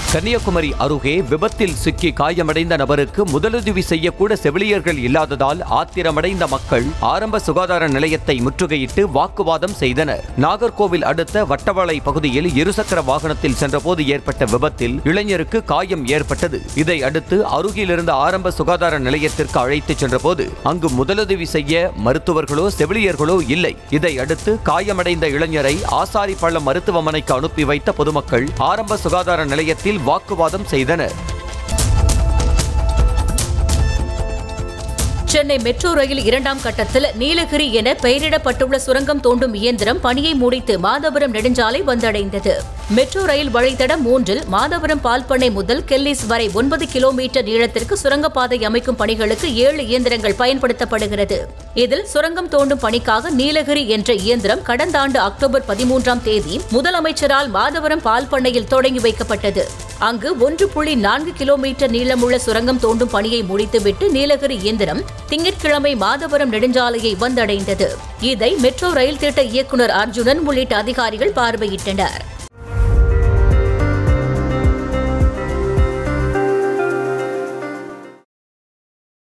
கன்னியாகுமரி அருகே விபத்தில் சிக்கி காயமடைந்த நபருக்கு முதலுதவி செய்யக்கூட செவிலியர்கள் இல்லாததால் ஆத்திரமடைந்த மக்கள் ஆரம்ப சுகாதார நிலையத்தை முற்றுகையிட்டு வாக்குவாதம் செய்தனர் நாகர்கோவில் அடுத்த வட்டவாளை பகுதியில் இருசக்கர வாகனத்தில் சென்றபோது ஏற்பட்ட விபத்தில் இளைஞருக்கு காயம் ஏற்பட்டது இதை அடுத்து அருகில் இருந்த ஆரம்ப சுகாதார நிலையத்திற்கு அழைத்துச் சென்றபோது அங்கு முதலுதவி செய்ய மருத்துவர்களோ செவிலியர்களோ இல்லை இதை அடுத்து காயமடைந்த இளைஞரை ஆசாரிப்பள்ளம் மருத்துவமனைக்கு அனுப்பி வைத்த பொதுமக்கள் ஆரம்ப சுகாதார நிலையத்தில் வாக்குவாதம் செய்தனர் சென்னை மெட்ரோ ரயில் இரண்டாம் கட்டத்தில் நீலகிரி என பெயரிடப்பட்டுள்ள சுரங்கம் தோண்டும் இயந்திரம் பணியை முடித்து மாதவரம் நெடுஞ்சாலை வந்தடைந்தது மெட்ரோ ரயில் வழித்தடம் மூன்றில் மாதவரம் பால்பண்ணை முதல் கெல்லிஸ் வரை ஒன்பது கிலோமீட்டர் நீளத்திற்கு சுரங்கப்பாதை அமைக்கும் பணிகளுக்கு ஏழு இயந்திரங்கள் பயன்படுத்தப்படுகிறது இதில் சுரங்கம் தோண்டும் பணிக்காக நீலகிரி என்ற இயந்திரம் கடந்த ஆண்டு அக்டோபர் பதிமூன்றாம் தேதி முதலமைச்சரால் மாதவரம் பால்பண்ணையில் தொடங்கி வைக்கப்பட்டது அங்கு ஒன்று புள்ளி நான்கு கிலோமீட்டர் நீளமுள்ள சுரங்கம் தோண்டும் பணியை முடித்துவிட்டு நீலகிரி இயந்திரம் திங்கட்கிழமை மாதவரம் நெடுஞ்சாலையை வந்தடைந்தது இதை மெட்ரோ ரயில் திட்ட இயக்குநர் அர்ஜுனன் உள்ளிட்ட அதிகாரிகள் பார்வையிட்டனர்